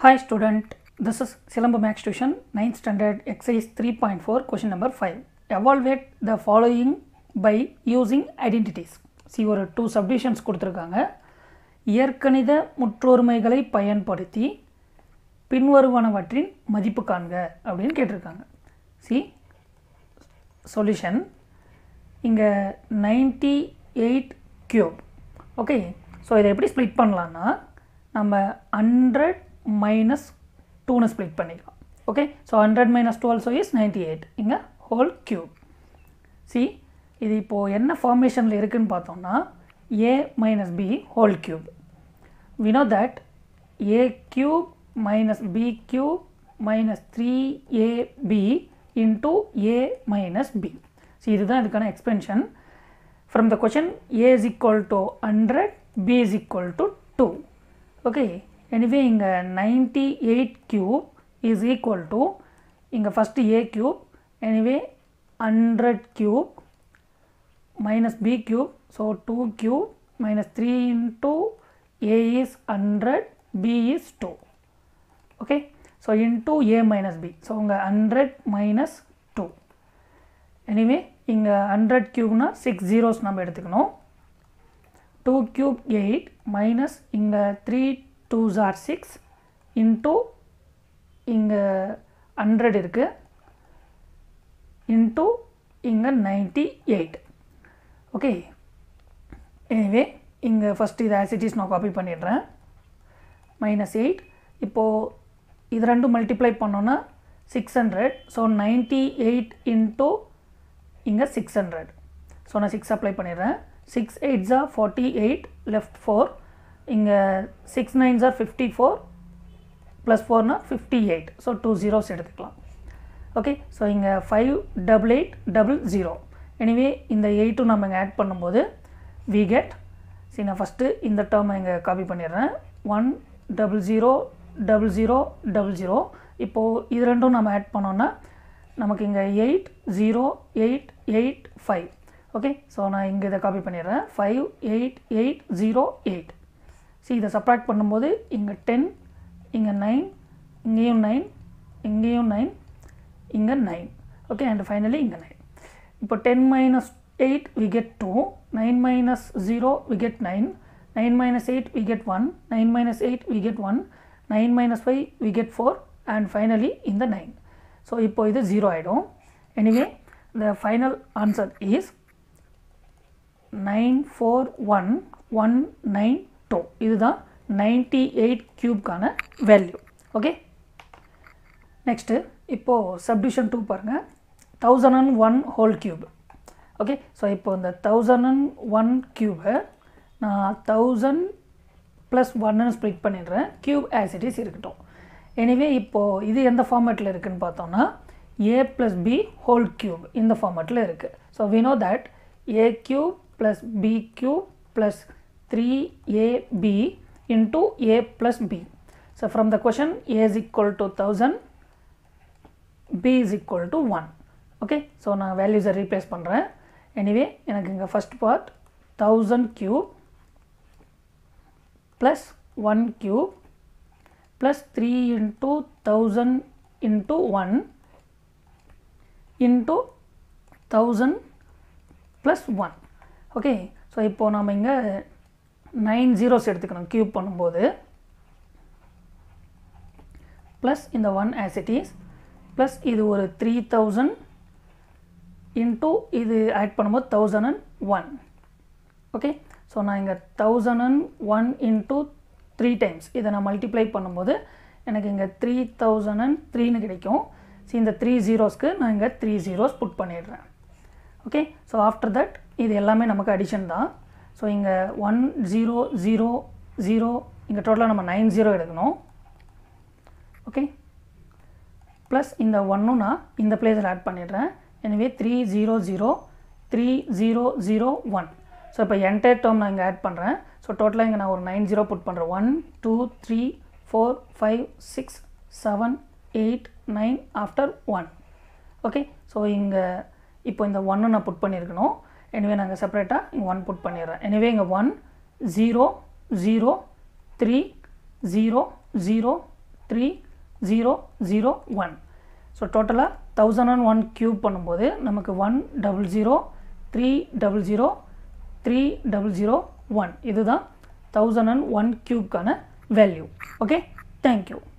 Hi student, this is Silamba Max Tuition 9th standard exercise 3.4 question number 5. Evaluate the following by using identities. See ஒரு two subdivisions கொடுத்துருக்காங்க இயற்கணித முற்றொருமைகளை பயன்படுத்தி பின்வருவனவற்றின் மதிப்பு காண்க அப்படின்னு கேட்டிருக்காங்க சி சொல்யூஷன் இங்கே ninety eight cube okay so இதை எப்படி ஸ்ப்ளிட் பண்ணலான்னா நம்ம ஹண்ட்ரட் மைனஸ் டூன்னு ஸ்ப்ளிட் பண்ணிக்கலாம் okay so hundred minus two also is ninety eight இங்கே ஹோல் கியூப் சி இது இப்போது என்ன ஃபார்மேஷனில் இருக்குதுன்னு பார்த்தோம்னா A minus B whole cube we know that a cube minus b cube minus 3ab into a minus b. See, இதுதான் இதுக்கான expansion from the question a is equal to 100 b is equal to 2 okay anyway இங்கே ninety eight cube is equal to இங்கே first A cube anyway hundred cube minus b cube so 2 cube minus 3 into a is 100 b is 2 okay so into a minus b so உங்க 100 minus 2 anyway இங்க 100 cubeனா 6 zeros நம்ம எடுத்துக்கணும் 2 cube 8 minus இங்க 3 2s are 6 into இங்க 100 இருக்கு into இங்க 98 okay anyway இங்கே first இது ஆசிட்டிஸ் நான் காப்பி பண்ணிடுறேன் மைனஸ் எயிட் இப்போது இது ரெண்டும் மல்டிப்ளை பண்ணோன்னா six hundred so ninety eight into இங்கே சிக்ஸ் ஹண்ட்ரட் ஸோ நான் சிக்ஸ் அப்ளை பண்ணிடுறேன் சிக்ஸ் எயிட்ஸா ஃபார்ட்டி எயிட் லெஃப்ட் ஃபோர் இங்கே சிக்ஸ் நைன்ஸா ஃபிஃப்டி ஃபோர் ப்ளஸ் ஃபோர்னா fifty eight so two zeros எடுத்துக்கலாம் ஓகே ஸோ இங்கே five double eight double zero anyway இந்த எயிட்டும் நம்ம இங்கே ஆட் பண்ணும்போது வி கெட் சரி நான் ஃபஸ்ட்டு இந்த டேர்மை இங்கே காப்பி பண்ணிடுறேன் one double zero double zero double zero இப்போது இது ரெண்டும் நம்ம ஆட் பண்ணோன்னா நமக்கு இங்கே eight zero eight eight five okay so நான் இங்கே இதை காப்பி பண்ணிடுறேன் five eight eight zero eight see இதை சப்ராக்ட் பண்ணும்போது இங்கே டென் இங்கே நைன் இங்கேயும் நைன் இங்கேயும் நைன் இங்கே நைன் ஓகே அண்ட் ஃபைனலி இங்கே நைன் இப்போ ten minus eight we get two nine minus zero we get nine nine minus eight we get one nine minus eight we get one nine minus five we get four and finally இந்த nine so இப்போ இது zero ஆகிடும் anyway the final answer is nine four one one nine two இதுதான் ninety eight க்யூப்கான value okay next இப்போது submission two பாருங்கள் thousand and one whole cube okay so இப்போ இந்த தௌசண்ட் அண்ட் ஒன் க்யூபை நான் தௌசண்ட் ப்ளஸ் ஒன்னு ஸ்ப்ளிட் பண்ணிடுறேன் க்யூப் ஆசிட்டிஸ் இருக்கட்டும் எனிவே இப்போது இது எந்த ஃபார்மேட்டில் இருக்குதுன்னு பார்த்தோம்னா A plus B whole cube இந்த ஃபார்மேட்டில் இருக்குது so we know that A cube plus B cube plus three A B into A plus B so from the question A is equal to thousand b is equal to 1 okay so நான் வேல்யூஸை replace பண்ணுறேன் anyway எனக்கு இங்கே first part thousand cube plus one cube plus three into thousand into one into thousand plus one okay so இப்போது நம்ம இங்கே nine zeros எடுத்துக்கணும் cube பண்ணும்போது ப்ளஸ் இந்த one as it is plus இது ஒரு த்ரீ தௌசண்ட் இன்ட்டு இது add பண்ணும்போது thousand and one okay so நான் இங்கே thousand and one into three times இதை நான் மல்டிப்ளை பண்ணும்போது எனக்கு இங்கே த்ரீ தௌசண்ட் அண்ட் த்ரீன்னு கிடைக்கும் ஸோ இந்த த்ரீ ஜீரோஸ்க்கு நான் இங்கே த்ரீ ஜீரோஸ் புட் பண்ணிடுறேன் ஓகே ஸோ ஆஃப்டர் தட் இது எல்லாமே நமக்கு அடிஷன் தான் ஸோ இங்கே ஒன் ஜீரோ ஜீரோ ஜீரோ இங்கே டோட்டலாக நம்ம நைன் ஜீரோ எடுக்கணும் ஓகே ப்ளஸ் இந்த ஒன்னும் நான் இந்த பிளேஸில் ஆட் பண்ணிடுறேன் எனவே three zero zero three zero zero one so இப்போ என்டையர் டேர்ம் நான் இங்கே ஆட் பண்ணுறேன் ஸோ டோட்டலாக இங்கே நான் ஒரு நைன் ஜீரோ புட் பண்ணுறேன் one two three four five six seven eight nine after one okay so இங்கே இப்போ இந்த ஒன்று நான் புட் பண்ணியிருக்கணும் எனவே நாங்கள் செப்பரேட்டாக இங்கே ஒன் புட் பண்ணிடுறேன் எனவே இங்கே one zero zero three zero zero three zero zero one so டோட்டலாக தௌசண்ட் அண்ட் ஒன் க்யூப் பண்ணும்போது நமக்கு one double zero three double zero three double zero one இதுதான் தௌசண்ட் அண்ட் ஒன் க்யூப்க்கான வேல்யூ ஓகே தேங்க்யூ